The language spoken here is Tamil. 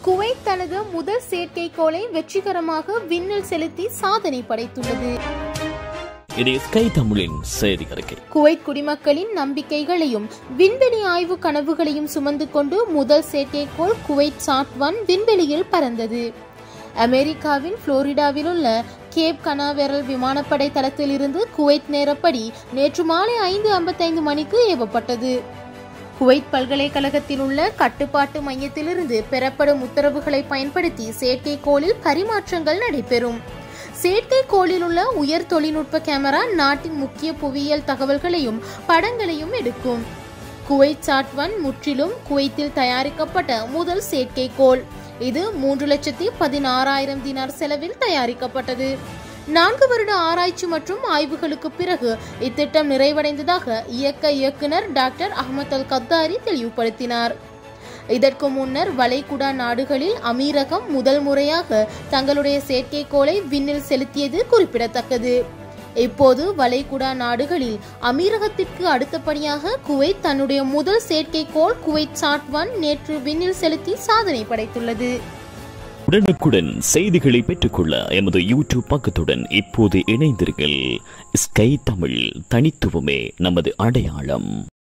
குவைத் தனது முதல் செயற்கைக்கோளை வெற்றிகரமாக விண்ணில் செலுத்தி சாதனை படைத்துள்ளது இது ஸ்கை தமிழின் செய்தி அறிக்கை குவைத் குடிமக்களின் நம்பிக்கைகளையும் விண்வெளி ஆய்வு கனவுகளையும் சுமந்து கொண்டு முதல் செயற்கைக்கோள் குவைத் சாட் ஒன் விண்வெளியில் பறந்தது அமெரிக்காவின் புளோரிடாவில் உள்ள கேப் கனாவெரல் விமானப்படை தளத்தில் இருந்து குவைத் நேரப்படி நேற்று மாலை ஐந்து ஐம்பத்தைந்து மணிக்கு ஏவப்பட்டது குவைத் பல்கலைக்கழகத்தில் உள்ள கட்டுப்பாட்டு மையத்திலிருந்து பெறப்படும் உத்தரவுகளை பயன்படுத்தி செயற்கைக்கோளில் பரிமாற்றங்கள் நடைபெறும் செயற்கைக்கோளில் உள்ள உயர் தொழில்நுட்ப கேமரா நாட்டின் முக்கிய புவியியல் தகவல்களையும் படங்களையும் எடுக்கும் குவைத் சாட் ஒன் முற்றிலும் குவைத்தில் தயாரிக்கப்பட்ட முதல் செயற்கைக்கோள் இது மூன்று லட்சத்தி பதினாறாயிரம் தினார் செலவில் தயாரிக்கப்பட்டது நான்கு வருட ஆராய்ச்சி மற்றும் ஆய்வுகளுக்கு பிறகு இத்திட்டம் நிறைவடைந்ததாக இயக்க இயக்குனர் டாக்டர் அஹமத் அல் கத்தாரி தெளிவுபடுத்தினார் இதற்கு முன்னர் வளைகுடா நாடுகளில் அமீரகம் முதல் முறையாக தங்களுடைய செயற்கைக்கோளை விண்ணில் செலுத்தியது குறிப்பிடத்தக்கது இப்போது வளைகுடா நாடுகளில் அமீரகத்திற்கு அடுத்தபடியாக குவைத் தன்னுடைய முதல் செயற்கைக்கோள் குவைத் சாட் ஒன் நேற்று விண்ணில் செலுத்தி சாதனை படைத்துள்ளது உடனுக்குடன் செய்திகளை பெற்றுக்கொள்ள எமது யூடியூப் பக்கத்துடன் இப்போது இணைந்தீர்கள் ஸ்கை தமிழ் தனித்துவமே நமது அடையாளம்